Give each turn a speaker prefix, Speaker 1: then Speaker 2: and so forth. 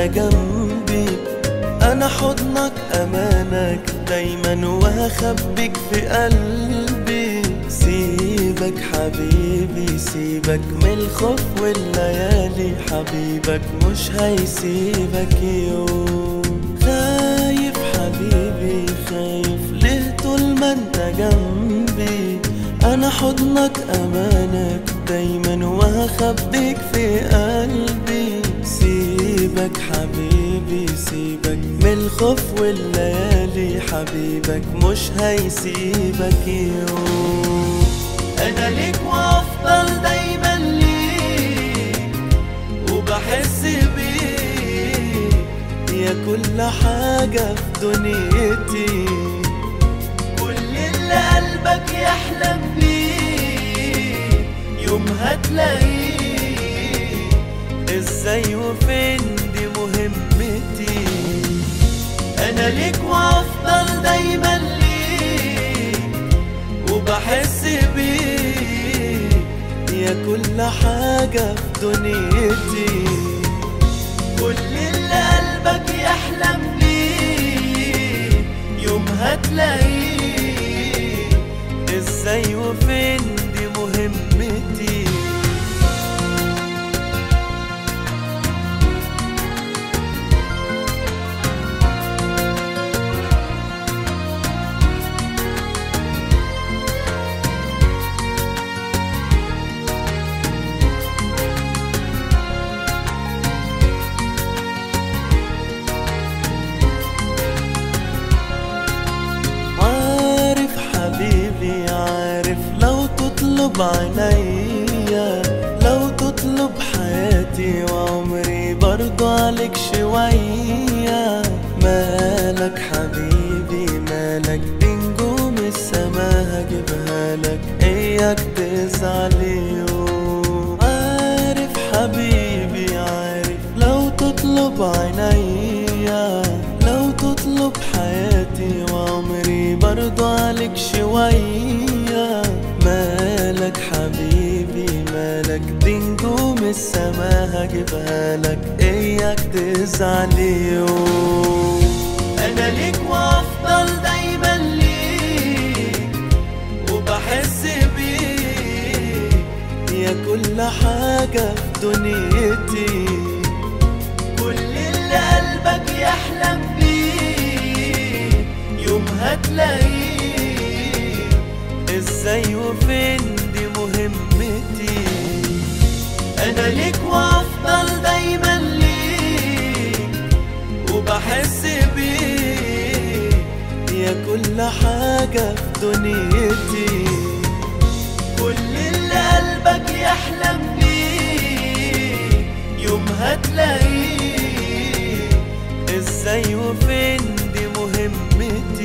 Speaker 1: جنبي انا حضنك امانك دايما وهخبيك في قلبي سيبك حبيبي سيبك من الخوف والليالي حبيبك مش هيسيبك يوم خايف حبيبي خايف ليه طول ما انت جنبي انا حضنك امانك دايما وهخبيك في قلبي سيبك حبيبي سيبك من الخوف والليالي حبيبك مش هيسيبك يوم انا ليك وافضل دايما ليك وبحس بيك يا كل حاجة في دنيتي كل اللي قلبك يحلم بيه يوم هتلاقيه ازاي وفين دي مهمتي انا ليك وافضل دايما ليك وبحس بيك يا كل حاجة في دنيتي كل اللي قلبك يحلم بيه يوم هتلاقيه ازاي وفين دي مهمتي عارف حبيبي عارف لو تطلب عينيا لو تطلب حياتي وعمري برضو عليك شوية مالك حبيبي مالك دي نجوم السما هجيبها لك اياك تزعل يوم عارف حبيبي عارف لو تطلب عينيا لو تطلب حياتي وعمري برضو عليك شوية مالك حبيبي مالك دي نجوم السما هجيبها لك اياك تزعل يوم انا ليك وافضل دايما ليك وبحس بيك يا كل حاجة في دنيتي كل اللي قلبك يحلم بيه يوم هتلاقيه ازاي وفين دي مهمتي انا ليك وافضل دايما ليك وبحس بيك يا كل حاجة في دنيتي كل اللي قلبك يحلم بيه يوم هتلاقيه ازاي وفين دي مهمتي